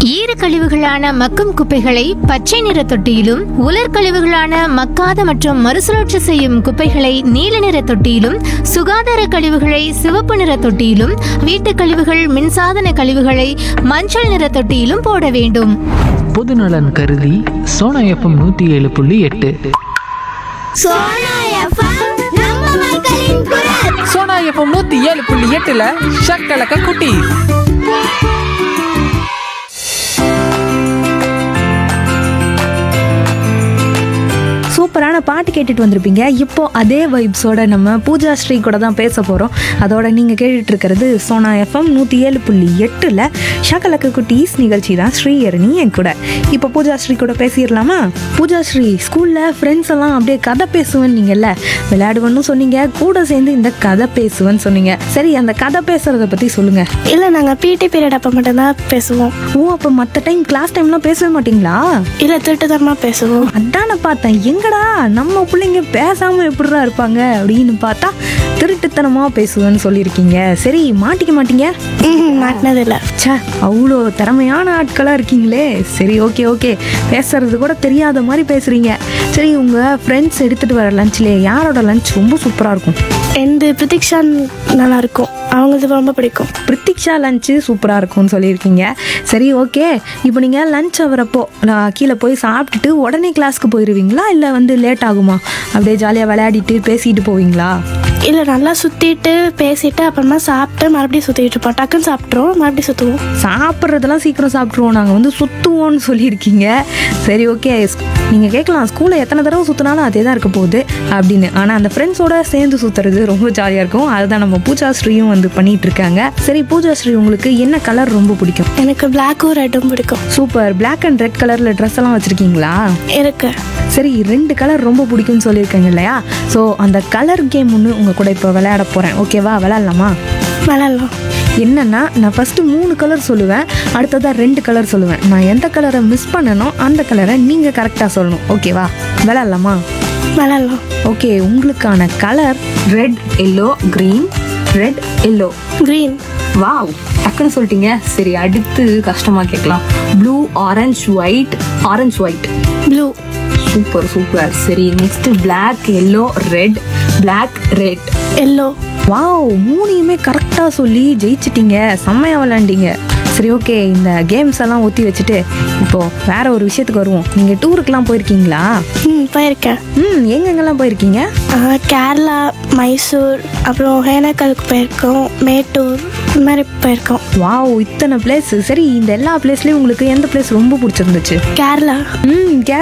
ஈர கழிவுகளான மக்கும் குப்பைகளை பச்சை நிற தொட்டியிலும் உலர் கழிவுகளான மக்காத மற்றும் மறுசுழற்சி செய்யும் குப்பைகளை நீல நிற தொட்டியிலும் சுகாதார கழிவுகளை சிவப்பு நிற தொட்டியிலும் வீட்டுக் கழிவுகள் மின்சாதன கழிவுகளை மஞ்சள் நிற தொட்டியிலும் போட வேண்டும் பொதுநலன் கருதி சோனா எஃப்எம் நூற்றி ஏழு புள்ளி எட்டு சோனா எஃப்எம் நம்ம மக்களின் குரல் சோனா எஃப்எம் நூத்தி ஏழு புள்ளி எட்டுல ஷக்கலக்க குட்டி சூப்பரான பாட்டு கேட்டுட்டு வந்திருப்பீங்க இப்போ அதே வைப்ஸோட நம்ம பூஜா ஸ்ரீ கூட தான் பேச போகிறோம் அதோட நீங்கள் கேட்டுட்டு இருக்கிறது சோனா எஃப்எம் நூற்றி ஏழு புள்ளி எட்டில் ஷகலக்கு குட்டீஸ் நிகழ்ச்சி தான் ஸ்ரீயரணி என் கூட இப்போ பூஜா ஸ்ரீ கூட பேசிடலாமா பூஜா ஸ்ரீ ஸ்கூலில் ஃப்ரெண்ட்ஸ் எல்லாம் அப்படியே கதை பேசுவேன் நீங்கள்ல விளையாடுவேன்னு சொன்னீங்க கூட சேர்ந்து இந்த கதை பேசுவேன்னு சொன்னீங்க சரி அந்த கதை பேசுறத பற்றி சொல்லுங்க இல்லை நாங்கள் பிடி பீரியட் அப்போ மட்டும்தான் பேசுவோம் ஓ அப்போ மற்ற டைம் கிளாஸ் டைம்லாம் பேசவே மாட்டீங்களா இல்லை திருட்டுத்தனமாக பேசுவோம் அதான பார்த்தேன் எங்கடா நம்ம பிள்ளைங்க பேசாம எப்படிடா இருப்பாங்க அப்படின்னு பார்த்தா திருட்டுத்தனமா பேசுவேன்னு சொல்லியிருக்கீங்க சரி மாட்டிக்க மாட்டீங்க ம் மாட்டினது இல்லை ச்சே அவ்வளோ திறமையான ஆட்களாக இருக்கீங்களே சரி ஓகே ஓகே பேசுறது கூட தெரியாத மாதிரி பேசுறீங்க சரி உங்கள் ஃப்ரெண்ட்ஸ் எடுத்துகிட்டு வர லஞ்சில் யாரோட லஞ்ச் ரொம்ப சூப்பராக இருக்கும் எந்த பிரதீக்ஷா நல்லா இருக்கும் அவங்களுக்கு ரொம்ப பிடிக்கும் பிரித்திக்ஷா லஞ்சு சூப்பராக இருக்கும்னு சொல்லியிருக்கீங்க சரி ஓகே இப்போ நீங்கள் லஞ்ச் வரப்போ நான் கீழே போய் சாப்பிட்டுட்டு உடனே கிளாஸ்க்கு போயிடுவீங்களா இல்லை வந்து லேட் ஆகுமா அப்படியே ஜாலியாக விளையாடிட்டு பேசிட்டு போவீங்களா இல்லை நல்லா சுற்றிட்டு பேசிட்டு அப்புறமா சாப்பிட்டு மறுபடியும் சுற்றிட்டு இருப்போம் டக்குன்னு சாப்பிட்ருவோம் மறுபடியும் சுற்றுவோம் சாப்பிட்றதெல்லாம் சீக்கிரம் சாப்பிட்ருவோம் நாங்கள் வந்து சுற்றுவோம்னு சொல்லியிருக்கீங்க சரி ஓகே நீங்கள் கேட்கலாம் ஸ்கூலில் எத்தனை தடவை சுற்றினாலும் அதே தான் இருக்க போகுது அப்படின்னு ஆனால் அந்த ஃப்ரெண்ட்ஸோட சேர்ந்து சுற்றுறது ரொம்ப ஜாலியாக இருக்கும் அதுதான் நம்ம பூஜா ஸ்ரீயும் வந்து பண்ணிட்டு இருக்காங்க சரி பூஜா ஸ்ரீ உங்களுக்கு என்ன கலர் ரொம்ப பிடிக்கும் எனக்கு பிளாக்கும் ரெட்டும் பிடிக்கும் சூப்பர் Black அண்ட் ரெட் கலரில் ட்ரெஸ் எல்லாம் வச்சுருக்கீங்களா இருக்கு சரி ரெண்டு கலர் ரொம்ப பிடிக்கும்னு சொல்லியிருக்கேங்க இல்லையா ஸோ அந்த கலர் கேம் ஒன்று உங்கள் கூட இப்போ விளையாட போகிறேன் ஓகேவா விளையாடலாமா விளாட்லாம் என்னன்னா நான் ஃபஸ்ட்டு மூணு கலர் சொல்லுவேன் அடுத்ததாக ரெண்டு கலர் சொல்லுவேன் நான் எந்த கலரை மிஸ் பண்ணனோ அந்த கலரை நீங்கள் கரெக்டாக சொல்லணும் ஓகேவா விளையாடலாமா விளாட்லாம் ஓகே உங்களுக்கான colour red yellow green red yellow green wow டக்குன்னு சொல்லிட்டீங்க சரி அடுத்து கஷ்டமாக கேட்கலாம் blue orange white orange white blue super super சரி next Black yellow red Black red yellow wow மூணையுமே கரெக்டாக சொல்லி ஜெயிச்சிட்டீங்க செம்மையா விளாண்டீங்க சரி ஓகே இந்த கேம்ஸ் எல்லாம் ஒத்தி வச்சுட்டு இப்போ வேற ஒரு விஷயத்துக்கு வருவோம் நீங்கள் டூருக்குலாம் போயிருக்கீங்களா ம் போயிருக்கேன் ம் எங்கெங்கெல்லாம் போயிருக்கீங்க ஆ, கேரளா மைசூர் அப்புறம் ஒகேனக்கலுக்கு போயிருக்கோம் மேட்டூர் இந்த மாதிரி போயிருக்கோம் வாவ் இத்தனை பிளேஸ் சரி இந்த எல்லா பிளேஸ்லயும் உங்களுக்கு எந்த பிளேஸ் ரொம்ப பிடிச்சிருந்துச்சு கேரளா ம்